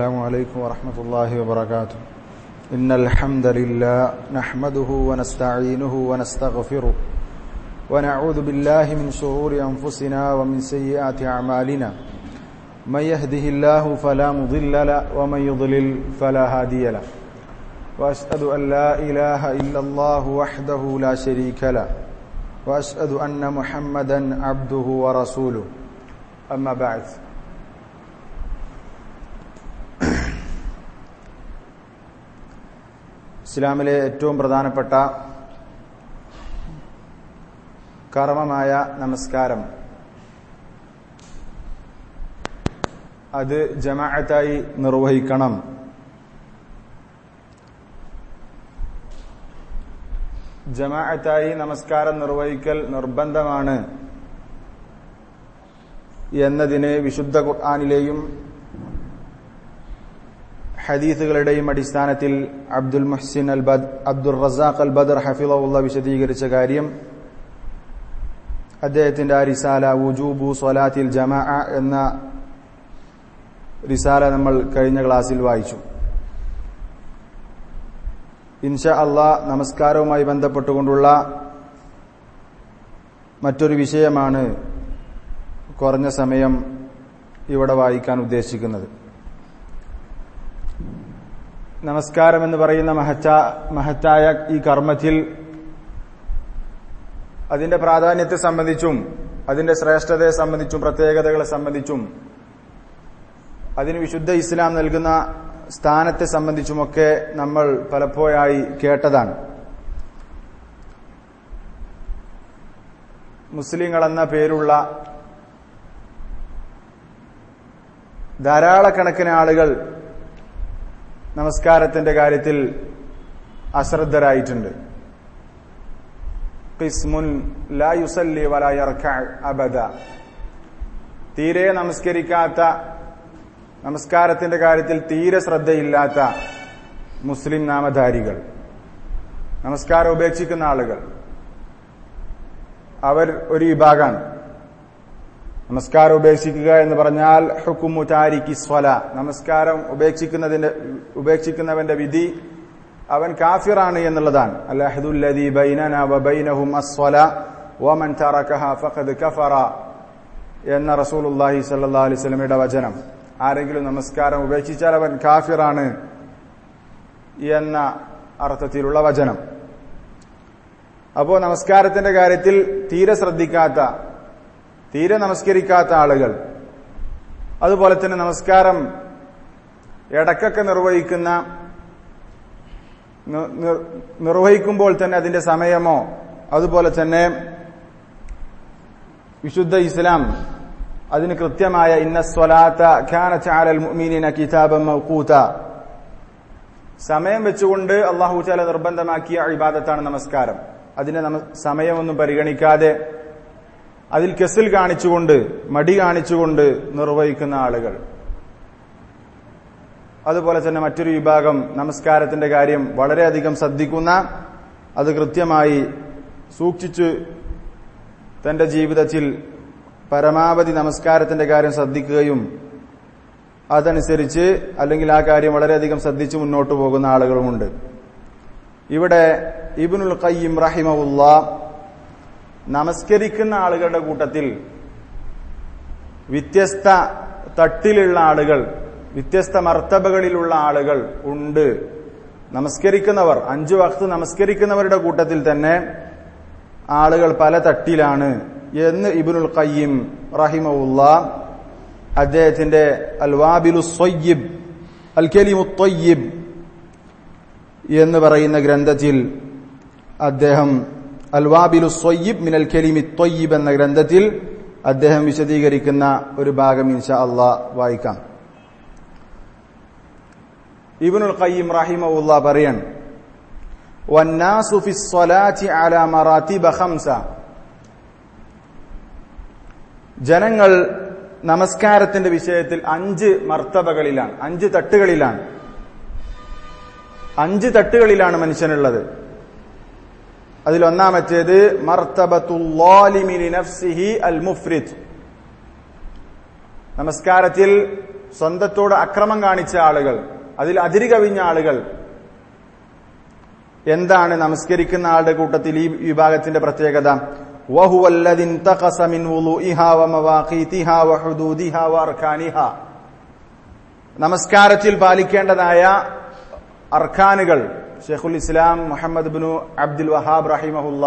السلام عليكم ورحمة الله وبركاته إن الحمد لله نحمده ونستعينه ونستغفره ونعوذ بالله من شرور أنفسنا ومن سيئات أعمالنا من يهده الله فلا مضل له ومن يضلل فلا هادي له وأشهد أن لا إله إلا الله وحده لا شريك له وأشهد أن محمدا عبده ورسوله أما بعد ഇസ്ലാമിലെ ഏറ്റവും പ്രധാനപ്പെട്ട കർമ്മമായ നമസ്കാരം അത് ജമാഅത്തായി നിർവഹിക്കണം ജമാഅത്തായി നമസ്കാരം നിർവഹിക്കൽ നിർബന്ധമാണ് എന്നതിന് വിശുദ്ധ ഖുർആാനിലെയും ഹദീസുകളുടെയും അടിസ്ഥാനത്തിൽ Abdul Muhsin al Badr Abdul Razzaq al Badr ഹഫിളവുള്ള വിശദീകരിച്ച കാര്യം അദ്ദേഹത്തിന്റെ ആ റിസാല വുജൂബു സൊലാത്തിൽ ജമാ എന്ന റിസാല നമ്മൾ കഴിഞ്ഞ ക്ലാസ്സിൽ വായിച്ചു ഇൻഷ അള്ളാ നമസ്കാരവുമായി ബന്ധപ്പെട്ടുകൊണ്ടുള്ള മറ്റൊരു വിഷയമാണ് കുറഞ്ഞ സമയം ഇവിടെ വായിക്കാൻ ഉദ്ദേശിക്കുന്നത് നമസ്കാരം എന്ന് പറയുന്ന മഹച്ച മഹത്തായ ഈ കർമ്മത്തിൽ അതിന്റെ പ്രാധാന്യത്തെ സംബന്ധിച്ചും അതിന്റെ ശ്രേഷ്ഠതയെ സംബന്ധിച്ചും പ്രത്യേകതകളെ സംബന്ധിച്ചും അതിന് വിശുദ്ധ ഇസ്ലാം നൽകുന്ന സ്ഥാനത്തെ സംബന്ധിച്ചുമൊക്കെ നമ്മൾ പലപ്പോഴായി കേട്ടതാണ് മുസ്ലിങ്ങൾ എന്ന പേരുള്ള ധാരാളക്കണക്കിന് ആളുകൾ നമസ്കാരത്തിന്റെ കാര്യത്തിൽ അശ്രദ്ധരായിട്ടുണ്ട് ഖിസ്മുൻ ലാ യുസല്ലി വലാ യർകഅ അബദ തീരെ നമസ്കരിക്കാത്ത നമസ്കാരത്തിന്റെ കാര്യത്തിൽ തീരെ ശ്രദ്ധയില്ലാത്ത മുസ്ലിം നാമധാരികൾ നമസ്കാരം ഉപേക്ഷിക്കുന്ന ആളുകൾ അവർ ഒരു വിഭാഗമാണ് നമസ്കാരം ഉപേക്ഷിക്കുക എന്ന് പറഞ്ഞാൽ ഹുക്കുമു താരിഖി സ്വല നമസ്കാരം ഉപേക്ഷിക്കുന്നതിന്റെ ഉപേക്ഷിക്കുന്നവന്റെ വിധി അവൻ കാഫിറാണ് എന്നുള്ളതാണ് അല്ലഹദുല്ലദീ ബൈനന വബൈനഹും അസ്വല വമൻ തറകഹ ഫഖദ് കഫറ എന്ന റസൂലുള്ളാഹി സ്വല്ലല്ലാഹു അലൈഹി വസല്ലമയുടെ വചനം ആരെങ്കിലും നമസ്കാരം ഉപേക്ഷിച്ചാൽ അവൻ കാഫിറാണ് എന്ന അർത്ഥത്തിലുള്ള വചനം അപ്പോ നമസ്കാരത്തിന്റെ കാര്യത്തിൽ തീരെ ശ്രദ്ധിക്കാത്ത തീരെ നമസ്കരിക്കാത്ത ആളുകൾ അതുപോലെ തന്നെ നമസ്കാരം ഇടക്കൊക്കെ നിർവഹിക്കുന്ന നിർവഹിക്കുമ്പോൾ തന്നെ അതിന്റെ സമയമോ അതുപോലെ തന്നെ വിശുദ്ധ ഇസ്ലാം അതിന് കൃത്യമായ ഇന്ന സ്വലാത്ത ഖാനച്ചാലൽ മുഅ്മിനീന കിതാബം മൗഖൂത സമയം വെച്ചുകൊണ്ട് അള്ളാഹു ചാല നിർബന്ധമാക്കിയ ഇബാദത്താണ് നമസ്കാരം അതിനെ സമയമൊന്നും പരിഗണിക്കാതെ അതിൽ കെസിൽ കാണിച്ചുകൊണ്ട് മടി കാണിച്ചുകൊണ്ട് നിർവഹിക്കുന്ന ആളുകൾ അതുപോലെ തന്നെ മറ്റൊരു വിഭാഗം നമസ്കാരത്തിന്റെ കാര്യം വളരെയധികം ശ്രദ്ധിക്കുന്ന അത് കൃത്യമായി സൂക്ഷിച്ചു തന്റെ ജീവിതത്തിൽ പരമാവധി നമസ്കാരത്തിന്റെ കാര്യം ശ്രദ്ധിക്കുകയും അതനുസരിച്ച് അല്ലെങ്കിൽ ആ കാര്യം വളരെയധികം ശ്രദ്ധിച്ച് മുന്നോട്ട് പോകുന്ന ആളുകളുമുണ്ട് ഇവിടെ ഇബിനുൽ ഖയ്യിം റഹിമുള്ള നമസ്കരിക്കുന്ന ആളുകളുടെ കൂട്ടത്തിൽ വ്യത്യസ്ത തട്ടിലുള്ള ആളുകൾ വ്യത്യസ്ത മർത്തബകളിലുള്ള ആളുകൾ ഉണ്ട് നമസ്കരിക്കുന്നവർ അഞ്ചു വക്ത് നമസ്കരിക്കുന്നവരുടെ കൂട്ടത്തിൽ തന്നെ ആളുകൾ പല തട്ടിലാണ് എന്ന് ഇബിനുൽ ഖയ്യിം റഹിമുള്ള അദ്ദേഹത്തിന്റെ അൽവാബിലു സ്വയ്യിബ് അൽ കലിമു ത്വയ്യിബ് എന്ന് പറയുന്ന ഗ്രന്ഥത്തിൽ അദ്ദേഹം അൽവാബിലു സ്വയ്യിബ് മിനൽ കലിമി ത്വയ്യിബ് എന്ന ഗ്രന്ഥത്തിൽ അദ്ദേഹം വിശദീകരിക്കുന്ന ഒരു ഭാഗം ഇൻഷാ അള്ളാ വായിക്കാം ഇബിനുൽ ഖയ്യിം റഹിമുള്ള പറയാൻ والناس في الصلاة على مراتب خمسة ജനങ്ങൾ നമസ്കാരത്തിന്റെ വിഷയത്തിൽ അഞ്ച് മർത്തബകളിലാണ് അഞ്ച് തട്ടുകളിലാണ് അഞ്ച് തട്ടുകളിലാണ് മനുഷ്യനുള്ളത് അതിലൊന്നാമത്തേത് മർത്തബത്തുല്ലാലിമിനി നഫ്സിഹി അൽ മുഫ്രിദ് നമസ്കാരത്തിൽ സ്വന്തത്തോട് അക്രമം കാണിച്ച ആളുകൾ അതിൽ അതിരി കവിഞ്ഞ ആളുകൾ എന്താണ് നമസ്കരിക്കുന്ന ആളുടെ കൂട്ടത്തിൽ ഈ വിഭാഗത്തിന്റെ പ്രത്യേകത وهو الذي انتقص من وضوئها ومواقيتها وحدودها واركانها നമസ്കാരത്തിൽ പാലിക്കേണ്ടതായ അർക്കാനുകൾ ഷെയ്ഖുൽ ഇസ്ലാം മുഹമ്മദ് ബിനു അബ്ദുൽ വഹാബ് റഹിമഹുല്ല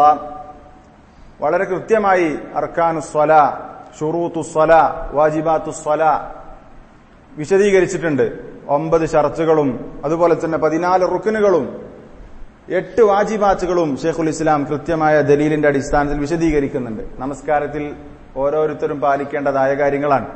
വളരെ കൃത്യമായി അർക്കാനു സ്വല ഷുറൂത്തു സ്വല വാജിബാത്തു സ്വല വിശദീകരിച്ചിട്ടുണ്ട് ഒമ്പത് ഷർത്തുകളും അതുപോലെ തന്നെ പതിനാല് റുക്കിനുകളും എട്ട് വാജിബാത്തുകളും ഷെയ്ഖുൽ ഇസ്ലാം കൃത്യമായ ദലീലിന്റെ അടിസ്ഥാനത്തിൽ വിശദീകരിക്കുന്നുണ്ട് നമസ്കാരത്തിൽ ഓരോരുത്തരും പാലിക്കേണ്ടതായ കാര്യങ്ങളാണ്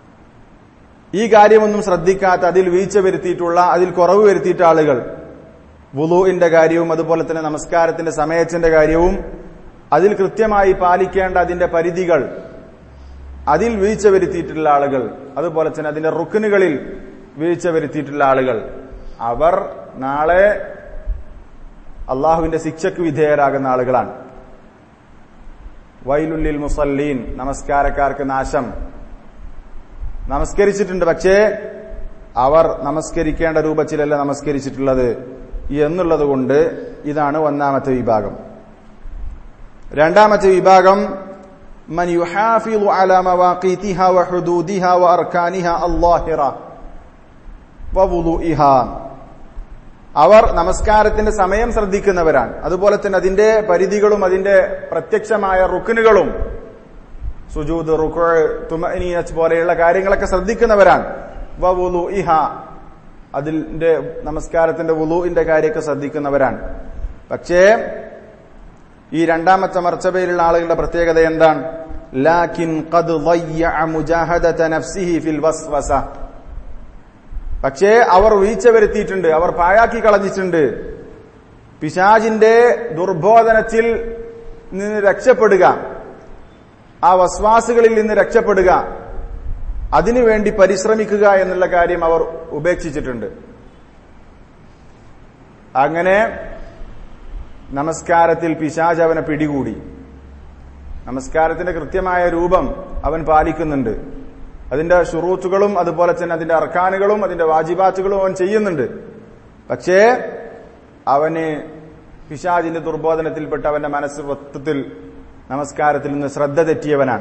ഈ കാര്യമൊന്നും ശ്രദ്ധിക്കാത്ത അതിൽ വീഴ്ച വരുത്തിയിട്ടുള്ള അതിൽ കുറവ് വരുത്തിയിട്ട ആളുകൾ വുളുവിന്റെ കാര്യവും അതുപോലെ തന്നെ നമസ്കാരത്തിന്റെ സമയത്തിന്റെ കാര്യവും അതിൽ കൃത്യമായി പാലിക്കേണ്ട അതിന്റെ പരിധികൾ അതിൽ വീഴ്ച വരുത്തിയിട്ടുള്ള ആളുകൾ അതുപോലെ തന്നെ അതിന്റെ റുക്കിനുകളിൽ വീഴ്ച വരുത്തിയിട്ടുള്ള ആളുകൾ അവർ നാളെ അള്ളാഹുവിന്റെ ശിക്ഷയ്ക്ക് വിധേയരാകുന്ന ആളുകളാണ് വൈലുല്ലിൽ മുസല്ലീൻ നമസ്കാരക്കാർക്ക് നാശം നമസ്കരിച്ചിട്ടുണ്ട് പക്ഷേ അവർ നമസ്കരിക്കേണ്ട രൂപത്തിലല്ല നമസ്കരിച്ചിട്ടുള്ളത് എന്നുള്ളത് കൊണ്ട് ഇതാണ് ഒന്നാമത്തെ വിഭാഗം രണ്ടാമത്തെ വിഭാഗം من يحافظ على مواقيتها وحدودها وأركانها الظاهرة ووضوئها അവർ നമസ്കാരത്തിന്റെ സമയം ശ്രദ്ധിക്കുന്നവരാണ് അതുപോലെ തന്നെ അതിന്റെ പരിധികളും അതിന്റെ പ്രത്യക്ഷമായ റുക്കിനുകളും സുജൂദ് റുക്കു തുമനീനച്ച് പോലെയുള്ള കാര്യങ്ങളൊക്കെ ശ്രദ്ധിക്കുന്നവരാണ് വവുലു ഇഹ അതിന്റെ നമസ്കാരത്തിന്റെ വുലുവിന്റെ കാര്യമൊക്കെ ശ്രദ്ധിക്കുന്നവരാണ് പക്ഷേ ഈ രണ്ടാമത്തെ മർച്ചബയിലുള്ള ആളുകളുടെ പ്രത്യേകത എന്താണ് ലാക്കിൻ ഖദ് ضيع മുജാഹദത നഫ്സിഹി ഫിൽ വസ്വസ പക്ഷേ അവർ വീഴ്ച വരുത്തിയിട്ടുണ്ട് അവർ പാഴാക്കി കളഞ്ഞിട്ടുണ്ട് പിശാജിന്റെ ദുർബോധനത്തിൽ നിന്ന് രക്ഷപ്പെടുക ആ വസ്വാസുകളിൽ നിന്ന് രക്ഷപ്പെടുക അതിനുവേണ്ടി പരിശ്രമിക്കുക എന്നുള്ള കാര്യം അവർ ഉപേക്ഷിച്ചിട്ടുണ്ട് അങ്ങനെ നമസ്കാരത്തിൽ പിശാജ് അവനെ പിടികൂടി നമസ്കാരത്തിന്റെ കൃത്യമായ രൂപം അവൻ പാലിക്കുന്നുണ്ട് അതിന്റെ ഷുറൂത്തുകളും അതുപോലെ തന്നെ അതിന്റെ അർക്കാനുകളും അതിന്റെ വാജിബാത്തുകളും അവൻ ചെയ്യുന്നുണ്ട് പക്ഷേ അവന് പിശാജിന്റെ ദുർബോധനത്തിൽപ്പെട്ട് അവന്റെ മനസ്സ് മൊത്തത്തിൽ നമസ്കാരത്തിൽ നിന്ന് ശ്രദ്ധ തെറ്റിയവനാണ്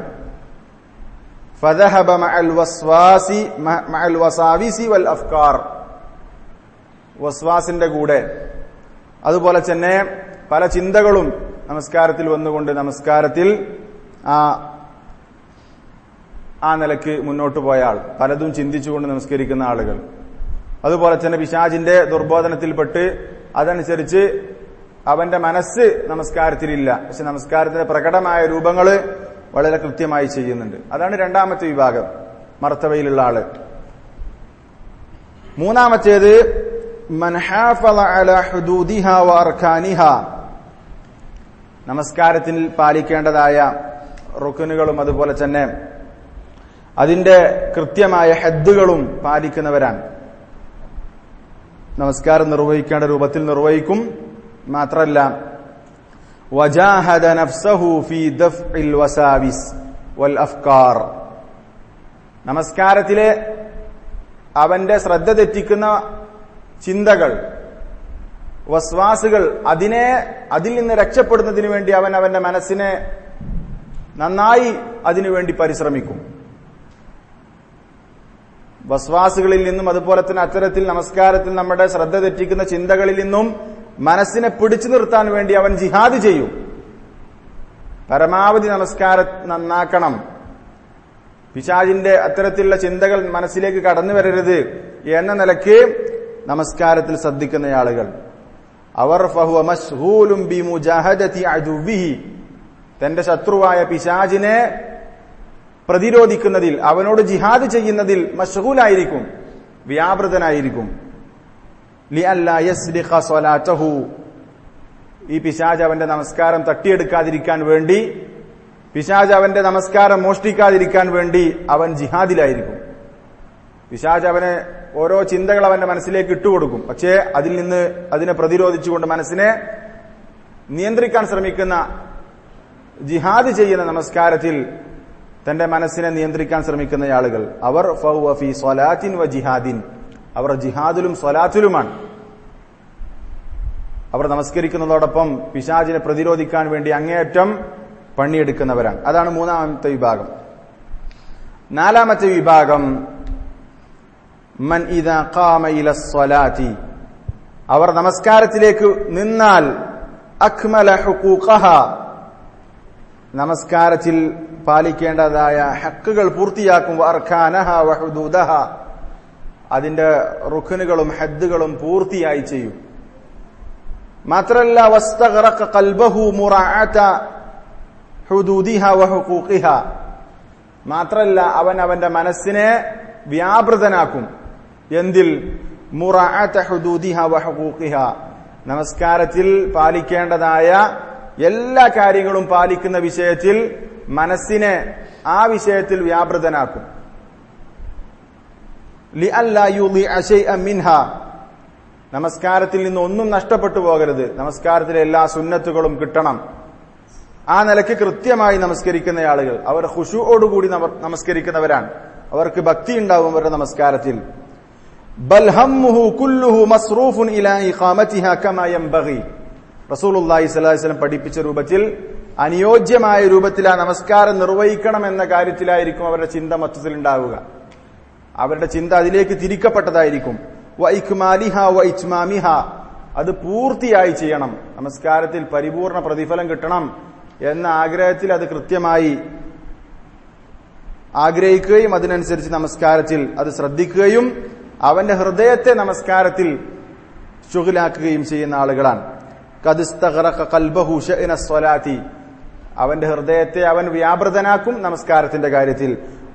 فذهب مع الوسواس مع الوساوس والافكار വസ്വാസിന്റെ കൂടെ അതുപോലെ തന്നെ പല ചിന്തകളും നമസ്കാരത്തിൽ വന്നുകൊണ്ട് നമസ്കാരത്തിൽ ആ ആ നിലക്ക് മുന്നോട്ട് പോയ ആൾ പലതും ചിന്തിച്ചുകൊണ്ട് നമസ്കരിക്കുന്ന ആളുകൾ അതുപോലെ തന്നെ പിശാജിന്റെ ദുർബോധനത്തിൽപ്പെട്ട് അതനുസരിച്ച് അവന്റെ മനസ്സ് നമസ്കാരത്തിലില്ല പക്ഷെ നമസ്കാരത്തിന്റെ പ്രകടമായ രൂപങ്ങള് വളരെ കൃത്യമായി ചെയ്യുന്നുണ്ട് അതാണ് രണ്ടാമത്തെ വിഭാഗം മർത്തവയിലുള്ള ആള് മൂന്നാമത്തേത് നമസ്കാരത്തിൽ പാലിക്കേണ്ടതായ റുക്കനുകളും അതുപോലെ തന്നെ അതിന്റെ കൃത്യമായ ഹെദ്ദുകളും പാലിക്കുന്നവരാണ് നമസ്കാരം നിർവഹിക്കേണ്ട രൂപത്തിൽ നിർവഹിക്കും മാത്രല്ല വജാഹദ നഫ്സഹു ഫി ദഫ്ഇൽ വസാവിസ് വൽ അഫ്കാർ നമസ്കാരത്തിലെ അവന്റെ ശ്രദ്ധ തെറ്റിക്കുന്ന ചിന്തകൾ വസ്വാസുകൾ അതിനെ അതിൽ നിന്ന് രക്ഷപ്പെടുന്നതിന് വേണ്ടി അവൻ അവന്റെ മനസ്സിനെ നന്നായി അതിനുവേണ്ടി പരിശ്രമിക്കും വസ്വാസുകളിൽ നിന്നും അതുപോലെ തന്നെ അത്തരത്തിൽ നമസ്കാരത്തിൽ നമ്മുടെ ശ്രദ്ധ തെറ്റിക്കുന്ന ചിന്തകളിൽ നിന്നും മനസ്സിനെ പിടിച്ചു നിർത്താൻ വേണ്ടി അവൻ ജിഹാദ് ചെയ്യും പരമാവധി നമസ്കാരം നന്നാക്കണം പിശാജിന്റെ അത്തരത്തിലുള്ള ചിന്തകൾ മനസ്സിലേക്ക് കടന്നു വരരുത് എന്ന നിലയ്ക്ക് നമസ്കാരത്തിൽ ശ്രദ്ധിക്കുന്ന ആളുകൾ അവർ ഫഹുവ മഷ്ഹൂലും ബി മുജാഹദതി അദുവിഹി തന്റെ ശത്രുവായ പിശാജിനെ പ്രതിരോധിക്കുന്നതിൽ അവനോട് ജിഹാദ് ചെയ്യുന്നതിൽ മഷ്ഹൂലായിരിക്കും വ്യാപൃതനായിരിക്കും ലി സ്വലാറ്റഹു ഈ പിശാജ് അവന്റെ നമസ്കാരം തട്ടിയെടുക്കാതിരിക്കാൻ വേണ്ടി പിശാജ് അവന്റെ നമസ്കാരം മോഷ്ടിക്കാതിരിക്കാൻ വേണ്ടി അവൻ ജിഹാദിലായിരിക്കും പിശാജ് അവന് ഓരോ ചിന്തകൾ അവന്റെ മനസ്സിലേക്ക് ഇട്ടുകൊടുക്കും പക്ഷേ അതിൽ നിന്ന് അതിനെ പ്രതിരോധിച്ചുകൊണ്ട് മനസ്സിനെ നിയന്ത്രിക്കാൻ ശ്രമിക്കുന്ന ജിഹാദ് ചെയ്യുന്ന നമസ്കാരത്തിൽ തന്റെ മനസ്സിനെ നിയന്ത്രിക്കാൻ ശ്രമിക്കുന്ന ആളുകൾ അവർ ഫൗവ ഫി സ്വലാത്തിൻ വ ജിഹാദിൻ അവർ ജിഹാദിലും സ്വലാത്തിലുമാണ് അവർ നമസ്കരിക്കുന്നതോടൊപ്പം പിശാചിനെ പ്രതിരോധിക്കാൻ വേണ്ടി അങ്ങേയറ്റം പണിയെടുക്കുന്നവരാണ് അതാണ് മൂന്നാമത്തെ വിഭാഗം നാലാമത്തെ വിഭാഗം മൻ ഇദാ ഖാമ ഇല സ്വലാത്തി അവർ നമസ്കാരത്തിലേക്ക് നിന്നാൽ അക്മല ഹുഖൂഖഹ നമസ്കാരത്തിൽ പാലിക്കേണ്ടതായ ഹക്കുകൾ പൂർത്തിയാക്കും അർഖാനഹ വഹുദൂദഹ അതിന്റെ റുഖനുകളും ഹദ്ദുകളും പൂർത്തിയായി ചെയ്യും മാത്രല്ല വസ്തഗറഖ ഖൽബഹു മുറഅത ഹുദൂദിഹ വഹുഖൂഖിഹ മാത്രല്ല അവൻ അവന്റെ മനസ്സിനെ വ്യാപൃതനാക്കും എന്തിൽ മുറഅത ഹുദൂദിഹ വഹുഖൂഖിഹ നമസ്കാരത്തിൽ പാലിക്കേണ്ടതായ എല്ലാ കാര്യങ്ങളും പാലിക്കുന്ന വിഷയത്തിൽ മനസ്സിനെ ആ വിഷയത്തിൽ വ്യാപൃതനാക്കും ലിഅല്ലാ യുളിഅ ശൈഅൻ മിൻഹ നമസ്കാരത്തിൽ നിന്ന് ഒന്നും നഷ്ടപ്പെട്ടു പോകരുത് നമസ്കാരത്തിലെ എല്ലാ സുന്നത്തുകളും കിട്ടണം ആ നിലയ്ക്ക് കൃത്യമായി നമസ്കരിക്കുന്ന ആളുകൾ അവർ ഖുശുവോടുകൂടി നമസ്കരിക്കുന്നവരാണ് അവർക്ക് ഭക്തി ഉണ്ടാവും അവരുടെ നമസ്കാരത്തിൽ ബൽഹമ്മുഹു കുല്ലുഹു മസ്റൂഫുൻ ഇലാ ഇഖാമത്തിഹ കമാ യംബഗി റസൂലുള്ളാഹി സ്വല്ലല്ലാഹി അലൈഹി വസല്ലം പഠിപ്പിച്ച രൂപത്തിൽ അനുയോജ്യമായ രൂപത്തിൽ ആ നമസ്കാരം നിർവഹിക്കണം എന്ന കാര്യത്തിലായിരിക്കും അവരുടെ ചിന്ത മൊത്തത്തിൽ ഉണ്ടാവുക അവരുടെ ചിന്ത അതിലേക്ക് തിരിക്കപ്പെട്ടതായിരിക്കും വൈക്മാലിഹ വൈച്മാമിഹ അത് പൂർത്തിയായി ചെയ്യണം നമസ്കാരത്തിൽ പരിപൂർണ പ്രതിഫലം കിട്ടണം എന്ന ആഗ്രഹത്തിൽ അത് കൃത്യമായി ആഗ്രഹിക്കുകയും അതിനനുസരിച്ച് നമസ്കാരത്തിൽ അത് ശ്രദ്ധിക്കുകയും അവന്റെ ഹൃദയത്തെ നമസ്കാരത്തിൽ ശുഗിലാക്കുകയും ചെയ്യുന്ന ആളുകളാണ് സ്വലാത്തി അവന്റെ ഹൃദയത്തെ അവൻ വ്യാപൃതനാക്കും നമസ്കാരത്തിന്റെ കാര്യത്തിൽ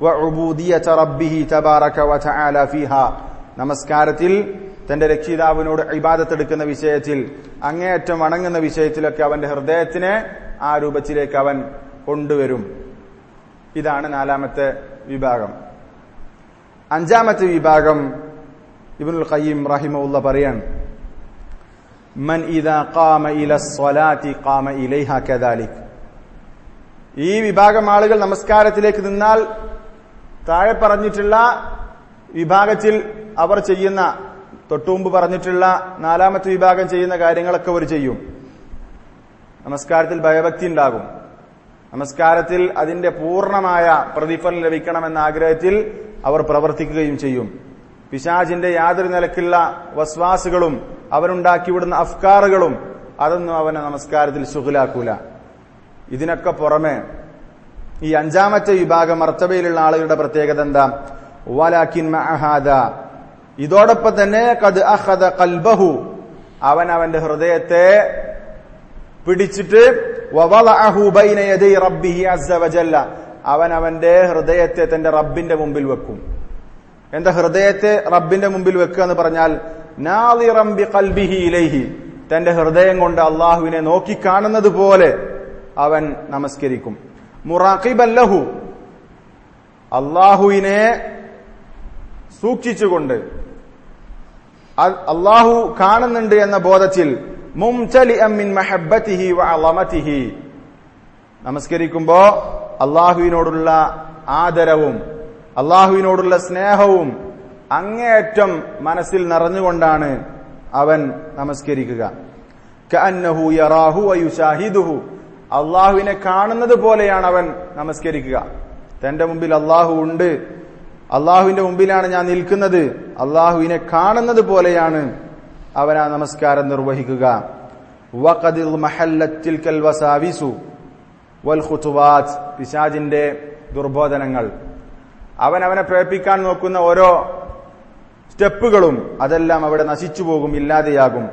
നമസ്കാരത്തിൽ തന്റെ രക്ഷിതാവിനോട് ഇബാദത്തെടുക്കുന്ന വിഷയത്തിൽ അങ്ങേയറ്റം വണങ്ങുന്ന വിഷയത്തിലൊക്കെ അവന്റെ ഹൃദയത്തിനെ ആ രൂപത്തിലേക്ക് അവൻ കൊണ്ടുവരും ഇതാണ് നാലാമത്തെ വിഭാഗം അഞ്ചാമത്തെ വിഭാഗം ഇബ്നുൽ ഖയ്യിം റഹിമുള്ള പറയാണ് മൻ ഇദാ ഖാമ ഇല സ്വലാത്തി ഖാമ ഇലൈഹ കദാലിക് ഈ വിഭാഗം ആളുകൾ നമസ്കാരത്തിലേക്ക് നിന്നാൽ താഴെ പറഞ്ഞിട്ടുള്ള വിഭാഗത്തിൽ അവർ ചെയ്യുന്ന തൊട്ടുമുമ്പ് പറഞ്ഞിട്ടുള്ള നാലാമത്തെ വിഭാഗം ചെയ്യുന്ന കാര്യങ്ങളൊക്കെ അവർ ചെയ്യും നമസ്കാരത്തിൽ ഭയഭക്തി ഉണ്ടാകും നമസ്കാരത്തിൽ അതിന്റെ പൂർണ്ണമായ പ്രതിഫലം ലഭിക്കണമെന്ന ആഗ്രഹത്തിൽ അവർ പ്രവർത്തിക്കുകയും ചെയ്യും പിശാജിന്റെ യാതൊരു നിലക്കുള്ള വസ്വാസുകളും അവനുണ്ടാക്കിവിടുന്ന അഫ്കാറുകളും അതൊന്നും അവനെ നമസ്കാരത്തിൽ സുഖലാക്കൂല ഇതിനൊക്കെ പുറമെ ഈ അഞ്ചാമത്തെ വിഭാഗം മർത്തബയിലുള്ള ആളുകളുടെ പ്രത്യേകത എന്താ വലാക്കിൻ മഅഹാദ ഇതോടൊപ്പം തന്നെ കത് അഹദ കൽബഹു അവൻ അവന്റെ ഹൃദയത്തെ പിടിച്ചിട്ട് അവൻ അവന്റെ ഹൃദയത്തെ തന്റെ റബ്ബിന്റെ മുമ്പിൽ വെക്കും എന്താ ഹൃദയത്തെ റബ്ബിന്റെ മുമ്പിൽ വെക്കുക എന്ന് പറഞ്ഞാൽ ഇലൈഹി തന്റെ ഹൃദയം കൊണ്ട് അള്ളാഹുവിനെ നോക്കിക്കാണുന്നത് പോലെ അവൻ നമസ്കരിക്കും മുറാഖിബല്ലഹു അള്ളാഹുവിനെ സൂക്ഷിച്ചുകൊണ്ട് അള്ളാഹു കാണുന്നുണ്ട് എന്ന ബോധത്തിൽ മുംചലിഅമ്മിൻ മഹബത്തിഹി വഅളമതിഹി നമസ്കരിക്കുമ്പോ അള്ളാഹുവിനോടുള്ള ആദരവും അള്ളാഹുവിനോടുള്ള സ്നേഹവും അങ്ങേയറ്റം മനസ്സിൽ നിറഞ്ഞുകൊണ്ടാണ് അവൻ നമസ്കരിക്കുക കഅന്നഹു യറാഹു വയുശാഹിദുഹു അള്ളാഹുവിനെ കാണുന്നത് പോലെയാണ് അവൻ നമസ്കരിക്കുക തന്റെ മുമ്പിൽ അള്ളാഹു ഉണ്ട് അള്ളാഹുവിന്റെ മുമ്പിലാണ് ഞാൻ നിൽക്കുന്നത് അള്ളാഹുവിനെ കാണുന്നത് പോലെയാണ് അവൻ ആ നമസ്കാരം നിർവഹിക്കുക പിശാജിന്റെ ദുർബോധനങ്ങൾ അവൻ അവനെ പ്രേപ്പിക്കാൻ നോക്കുന്ന ഓരോ സ്റ്റെപ്പുകളും അതെല്ലാം അവിടെ നശിച്ചു പോകും ഇല്ലാതെയാകും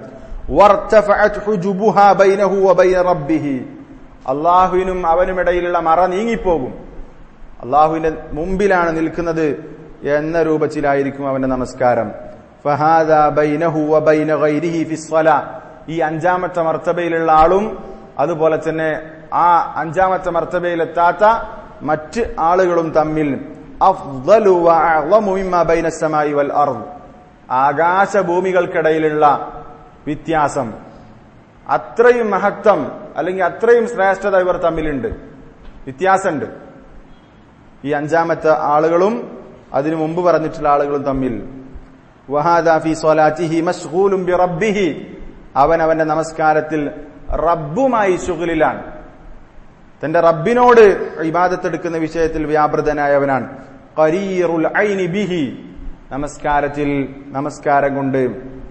അള്ളാഹുവിനും അവനുമിടയിലുള്ള മറ നീങ്ങിപ്പോകും അള്ളാഹുവിന്റെ മുമ്പിലാണ് നിൽക്കുന്നത് എന്ന രൂപത്തിലായിരിക്കും അവന്റെ നമസ്കാരം ഈ അഞ്ചാമത്തെ മർത്തബയിലുള്ള ആളും അതുപോലെ തന്നെ ആ അഞ്ചാമത്തെ മർത്തബയിലെത്താത്ത മറ്റ് ആളുകളും തമ്മിൽ ആകാശഭൂമികൾക്കിടയിലുള്ള വ്യത്യാസം അത്രയും മഹത്വം അല്ലെങ്കിൽ അത്രയും ശ്രേഷ്ഠത ഇവർ തമ്മിലുണ്ട് വ്യത്യാസമുണ്ട് ഈ അഞ്ചാമത്തെ ആളുകളും അതിനു മുമ്പ് പറഞ്ഞിട്ടുള്ള ആളുകളും തമ്മിൽ വഹാദ ഫി സ്വലാറ്റിഹി മശ്ഗൂലും ബി റബ്ബിഹി അവൻ അവന്റെ നമസ്കാരത്തിൽ റബ്ബുമായി ശുഗലിലാണ് തന്റെ റബ്ബിനോട് ഇബാദത്തെടുക്കുന്ന വിഷയത്തിൽ വ്യാപൃതനായവനാണ് ഖരീറുൽ ഐനി ബിഹി നമസ്കാരത്തിൽ നമസ്കാരം കൊണ്ട്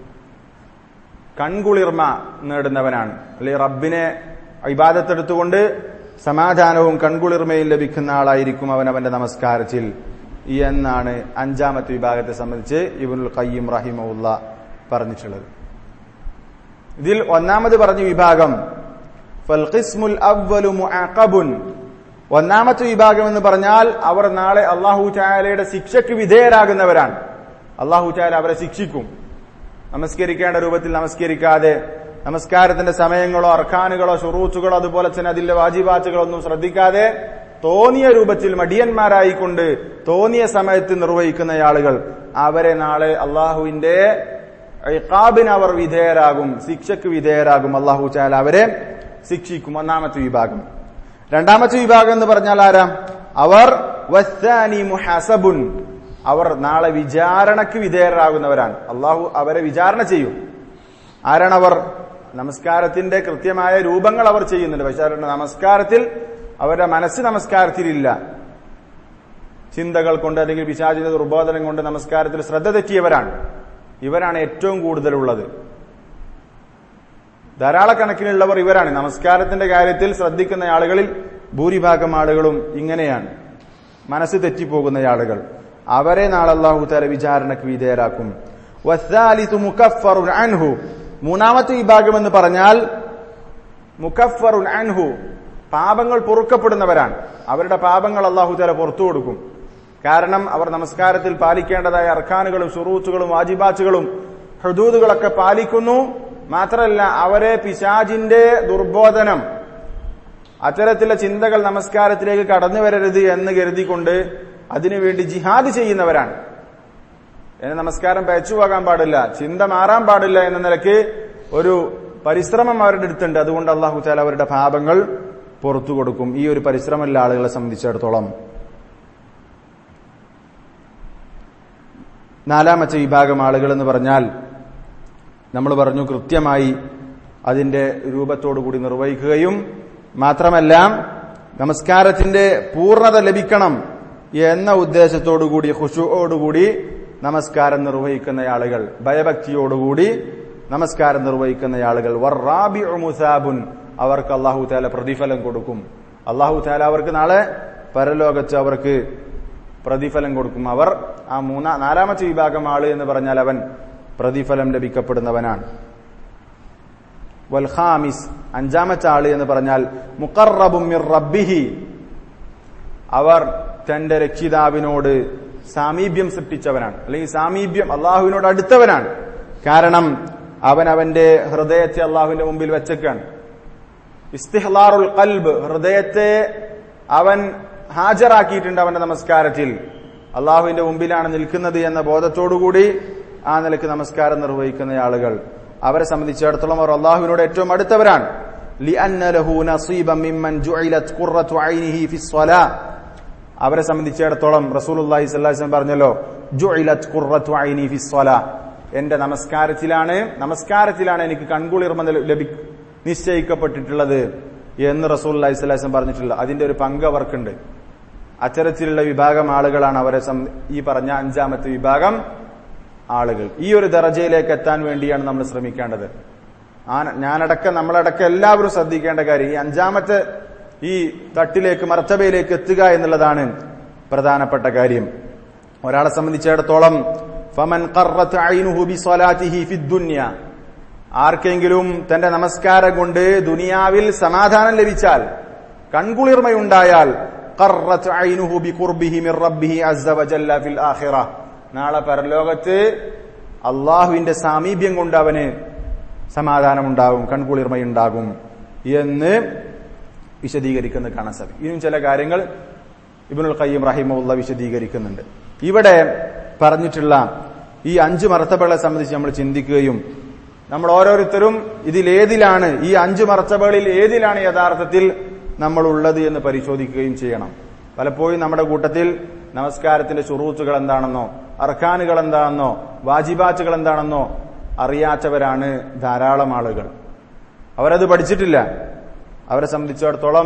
കൺകുളിർമ നേടുന്നവനാണ് അല്ലെ റബ്ബിനെ ഇബാദത്തെടുത്തുകൊണ്ട് സമാധാനവും കൺകുളിർമയും ലഭിക്കുന്ന ആളായിരിക്കും അവൻ അവന്റെ നമസ്കാരത്തിൽ എന്നാണ് അഞ്ചാമത്തെ വിഭാഗത്തെ സംബന്ധിച്ച് ഇബുൽ ഖയ്യം റഹിമുല്ല പറഞ്ഞിട്ടുള്ളത് ഇതിൽ ഒന്നാമത് പറഞ്ഞ വിഭാഗം ഫൽഖിസ്മുൽ അവ്വലു മുഅഖബുൻ ഒന്നാമത്തെ വിഭാഗം എന്ന് പറഞ്ഞാൽ അവർ നാളെ അള്ളാഹു ചായാലയുടെ ശിക്ഷയ്ക്ക് വിധേയരാകുന്നവരാണ് അള്ളാഹു ചായാല അവരെ ശിക്ഷിക്കും നമസ്കരിക്കേണ്ട രൂപത്തിൽ നമസ്കരിക്കാതെ നമസ്കാരത്തിന്റെ സമയങ്ങളോ അർഖാനുകളോ ഷുറൂച്ചുകളോ അതുപോലെ തന്നെ അതിലെ വാജിബാച്ചുകളോ ഒന്നും ശ്രദ്ധിക്കാതെ തോന്നിയ രൂപത്തിൽ മടിയന്മാരായിക്കൊണ്ട് തോന്നിയ സമയത്ത് നിർവഹിക്കുന്ന ആളുകൾ അവരെ നാളെ അള്ളാഹുവിന്റെ ഇഖാബിന് അവർ വിധേയരാകും ശിക്ഷയ്ക്ക് വിധേയരാകും അള്ളാഹു ചായാല അവരെ ശിക്ഷിക്കും ഒന്നാമത്തെ വിഭാഗം രണ്ടാമത്തെ വിഭാഗം എന്ന് പറഞ്ഞാൽ ആരാ അവർ വസ്താനി മുഹസബുൻ അവർ നാളെ വിചാരണക്ക് വിധേയരാകുന്നവരാണ് അള്ളാഹു അവരെ വിചാരണ ചെയ്യും ആരാണവർ നമസ്കാരത്തിന്റെ കൃത്യമായ രൂപങ്ങൾ അവർ ചെയ്യുന്നുണ്ട് പക്ഷെ അവരുടെ നമസ്കാരത്തിൽ അവരുടെ മനസ്സ് നമസ്കാരത്തിലില്ല ചിന്തകൾ കൊണ്ട് അല്ലെങ്കിൽ പിശാചിന്റെ ദുർബോധനം കൊണ്ട് നമസ്കാരത്തിൽ ശ്രദ്ധ തെറ്റിയവരാണ് ഇവരാണ് ഏറ്റവും കൂടുതലുള്ളത് ധാരാളക്കണക്കിനുള്ളവർ ഇവരാണ് നമസ്കാരത്തിന്റെ കാര്യത്തിൽ ശ്രദ്ധിക്കുന്ന ആളുകളിൽ ഭൂരിഭാഗം ആളുകളും ഇങ്ങനെയാണ് മനസ്സ് തെറ്റിപ്പോകുന്ന ആളുകൾ അവരെ നാളെ അള്ളാഹു താല വിചാരണക്ക് വിധേയരാക്കും അൻഹു മൂന്നാമത്തെ വിഭാഗം എന്ന് പറഞ്ഞാൽ മുക്കഫറുൻ അൻഹു പാപങ്ങൾ പൊറുക്കപ്പെടുന്നവരാണ് അവരുടെ പാപങ്ങൾ അള്ളാഹു താല പുറത്തു കൊടുക്കും കാരണം അവർ നമസ്കാരത്തിൽ പാലിക്കേണ്ടതായ അർഖാനുകളും ഷുറൂച്ചുകളും വാജിബാച്ചുകളും ഹൃദൂദുകളൊക്കെ പാലിക്കുന്നു മാത്രമല്ല അവരെ പിശാജിന്റെ ദുർബോധനം അത്തരത്തിലുള്ള ചിന്തകൾ നമസ്കാരത്തിലേക്ക് കടന്നു വരരുത് എന്ന് കരുതിക്കൊണ്ട് അതിനുവേണ്ടി ജിഹാദ് ചെയ്യുന്നവരാണ് എന്നെ നമസ്കാരം പയച്ചു പോകാൻ പാടില്ല ചിന്ത മാറാൻ പാടില്ല എന്ന നിലയ്ക്ക് ഒരു പരിശ്രമം അവരുടെ അടുത്തുണ്ട് അതുകൊണ്ട് അള്ളാഹു താല അവരുടെ പാപങ്ങൾ പുറത്തു കൊടുക്കും ഈ ഒരു പരിശ്രമമുള്ള ആളുകളെ സംബന്ധിച്ചിടത്തോളം നാലാമത്തെ വിഭാഗം ആളുകൾ എന്ന് പറഞ്ഞാൽ നമ്മൾ പറഞ്ഞു കൃത്യമായി അതിന്റെ രൂപത്തോടുകൂടി നിർവഹിക്കുകയും മാത്രമല്ല നമസ്കാരത്തിന്റെ പൂർണ്ണത ലഭിക്കണം എന്ന ഉദ്ദേശത്തോടുകൂടി ഖുഷുവോടുകൂടി നമസ്കാരം നിർവഹിക്കുന്ന ആളുകൾ ഭയഭക്തിയോടുകൂടി നമസ്കാരം നിർവഹിക്കുന്ന ആളുകൾ വർറാബി മുസാബുൻ അവർക്ക് അള്ളാഹു താല പ്രതിഫലം കൊടുക്കും അള്ളാഹു താല അവർക്ക് നാളെ പരലോകത്ത് അവർക്ക് പ്രതിഫലം കൊടുക്കും അവർ ആ മൂന്നാ നാലാമത്തെ വിഭാഗം ആള് എന്ന് പറഞ്ഞാൽ അവൻ പ്രതിഫലം ലഭിക്കപ്പെടുന്നവനാണ് വൽഹാമിസ് അഞ്ചാമത്തെ ആള് എന്ന് പറഞ്ഞാൽ മുക്കറബും റബ്ബിഹി അവർ തന്റെ രക്ഷിതാവിനോട് സാമീപ്യം സൃഷ്ടിച്ചവനാണ് അല്ലെങ്കിൽ സാമീപ്യം അള്ളാഹുവിനോട് അടുത്തവനാണ് കാരണം അവൻ അവന്റെ ഹൃദയത്തെ അള്ളാഹുവിന്റെ മുമ്പിൽ വെച്ചേക്കാണ് ഇസ്തിഹ്ലാറുൽ കൽബ് ഹൃദയത്തെ അവൻ ഹാജരാക്കിയിട്ടുണ്ട് അവന്റെ നമസ്കാരത്തിൽ അള്ളാഹുവിന്റെ മുമ്പിലാണ് നിൽക്കുന്നത് എന്ന ബോധത്തോടുകൂടി ആ നിലക്ക് നമസ്കാരം നിർവഹിക്കുന്ന ആളുകൾ അവരെ സംബന്ധിച്ചിടത്തോളം അവർ അള്ളാഹുവിനോട് ഏറ്റവും അടുത്തവരാണ് അവരെ സംബന്ധിച്ചിടത്തോളം റസൂലുള്ളാഹി സ്വല്ലല്ലാഹി അലൈഹി വസല്ലം പറഞ്ഞല്ലോ ജുഇലത് ഖുർറത്തു ഐനി ഫി സ്വലാ എന്റെ നമസ്കാരത്തിലാണ് നമസ്കാരത്തിലാണ് എനിക്ക് കൺകുളിർമ ലഭി നിശ്ചയിക്കപ്പെട്ടിട്ടുള്ളത് എന്ന് റസൂലുള്ളാഹി സ്വല്ലല്ലാഹി അലൈഹി വസല്ലം പറഞ്ഞിട്ടുള്ളത് അതിന്റെ ഒരു പങ്ക് അവർക്കുണ്ട് അത്തരത്തിലുള്ള വിഭാഗം ആളുകളാണ് അവരെ ഈ പറഞ്ഞ അഞ്ചാമത്തെ വിഭാഗം ആളുകൾ ഈ ഒരു ദറജയിലേക്ക് എത്താൻ വേണ്ടിയാണ് നമ്മൾ ശ്രമിക്കേണ്ടത് ഞാനടക്കം നമ്മളടക്കം എല്ലാവരും ശ്രദ്ധിക്കേണ്ട കാര്യം ഈ അഞ്ചാമത്തെ ഈ തട്ടിലേക്ക് മർത്തബയിലേക്ക് എത്തുക എന്നുള്ളതാണ് പ്രധാനപ്പെട്ട കാര്യം ഒരാളെ സംബന്ധിച്ചിടത്തോളം ഫമൻ ആർക്കെങ്കിലും തന്റെ നമസ്കാരം കൊണ്ട് ദുനിയാവിൽ സമാധാനം ലഭിച്ചാൽ കൺകുളിർമയുണ്ടായാൽ നാളെ പരലോകത്ത് അള്ളാഹുവിന്റെ സാമീപ്യം കൊണ്ട് അവന് സമാധാനമുണ്ടാകും കൺകുളിർമയുണ്ടാകും എന്ന് വിശദീകരിക്കുന്ന കാണാൻ സാധിക്കും ഇനിയും ചില കാര്യങ്ങൾ ഇബിനുൽ ഖയ്യം റഹിമുള്ള വിശദീകരിക്കുന്നുണ്ട് ഇവിടെ പറഞ്ഞിട്ടുള്ള ഈ അഞ്ച് മർത്തബകളെ സംബന്ധിച്ച് നമ്മൾ ചിന്തിക്കുകയും നമ്മൾ ഓരോരുത്തരും ഇതിലേതിലാണ് ഈ അഞ്ച് മർത്തബകളിൽ ഏതിലാണ് യഥാർത്ഥത്തിൽ നമ്മൾ ഉള്ളത് എന്ന് പരിശോധിക്കുകയും ചെയ്യണം പലപ്പോഴും നമ്മുടെ കൂട്ടത്തിൽ നമസ്കാരത്തിന്റെ ചുറൂത്തുകൾ എന്താണെന്നോ അർഖാനുകൾ എന്താണെന്നോ വാജിബാറ്റുകൾ എന്താണെന്നോ അറിയാത്തവരാണ് ധാരാളം ആളുകൾ അവരത് പഠിച്ചിട്ടില്ല അവരെ സംബന്ധിച്ചിടത്തോളം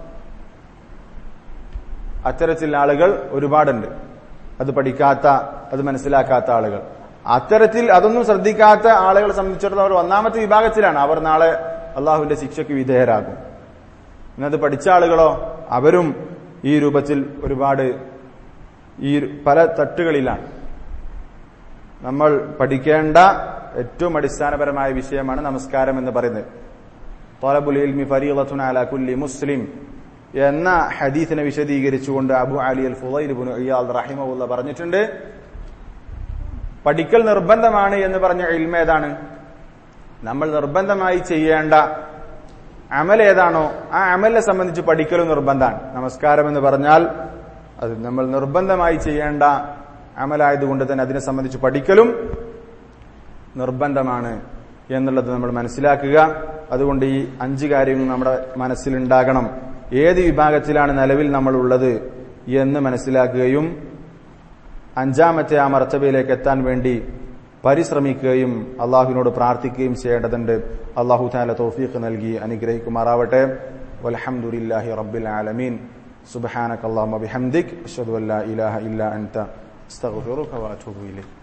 അത്തരത്തിലുള്ള ആളുകൾ ഒരുപാടുണ്ട് അത് പഠിക്കാത്ത അത് മനസ്സിലാക്കാത്ത ആളുകൾ അത്തരത്തിൽ അതൊന്നും ശ്രദ്ധിക്കാത്ത ആളുകളെ സംബന്ധിച്ചിടത്തോളം അവർ ഒന്നാമത്തെ വിഭാഗത്തിലാണ് അവർ നാളെ അള്ളാഹുവിന്റെ ശിക്ഷയ്ക്ക് വിധേയരാകും ഇന്നത് പഠിച്ച ആളുകളോ അവരും ഈ രൂപത്തിൽ ഒരുപാട് ഈ പല തട്ടുകളിലാണ് നമ്മൾ പഠിക്കേണ്ട ഏറ്റവും അടിസ്ഥാനപരമായ വിഷയമാണ് നമസ്കാരം എന്ന് പറയുന്നത് തോലബുൽ ഇൽമി ഫരീളത്തുൻ അല കുല്ലി മുസ്ലിം എന്ന ഹദീസിനെ വിശദീകരിച്ചുകൊണ്ട് അബു അലി അൽ ഫുലൈബുൻ ഇയാൾ റഹിമുള്ള പറഞ്ഞിട്ടുണ്ട് പഠിക്കൽ നിർബന്ധമാണ് എന്ന് പറഞ്ഞ ഇൽമ ഏതാണ് നമ്മൾ നിർബന്ധമായി ചെയ്യേണ്ട അമൽ ഏതാണോ ആ അമലിനെ സംബന്ധിച്ച് പഠിക്കലും നിർബന്ധമാണ് നമസ്കാരം എന്ന് പറഞ്ഞാൽ അത് നമ്മൾ നിർബന്ധമായി ചെയ്യേണ്ട അമലായതുകൊണ്ട് തന്നെ അതിനെ സംബന്ധിച്ച് പഠിക്കലും നിർബന്ധമാണ് എന്നുള്ളത് നമ്മൾ മനസ്സിലാക്കുക അതുകൊണ്ട് ഈ അഞ്ച് കാര്യങ്ങൾ നമ്മുടെ മനസ്സിലുണ്ടാകണം ഏത് വിഭാഗത്തിലാണ് നിലവിൽ നമ്മൾ ഉള്ളത് എന്ന് മനസ്സിലാക്കുകയും അഞ്ചാമത്തെ ആ മർത്തബയിലേക്ക് എത്താൻ വേണ്ടി പരിശ്രമിക്കുകയും അള്ളാഹുവിനോട് പ്രാർത്ഥിക്കുകയും ചെയ്യേണ്ടതുണ്ട് അള്ളാഹു താല തോഫീഖ് നൽകി അനുഗ്രഹിക്കുമാറാവട്ടെ വലഹമുല്ലാഹി റബ്ബിൽ ആലമീൻ സുബഹാനക് അള്ളാഹു ബിഹംദിക് അഷ്ഹദു അല്ലാ ഇലാഹ ഇല്ല അൻത അസ്തഗ്ഫിറുക വഅതൂബു ഇലൈക്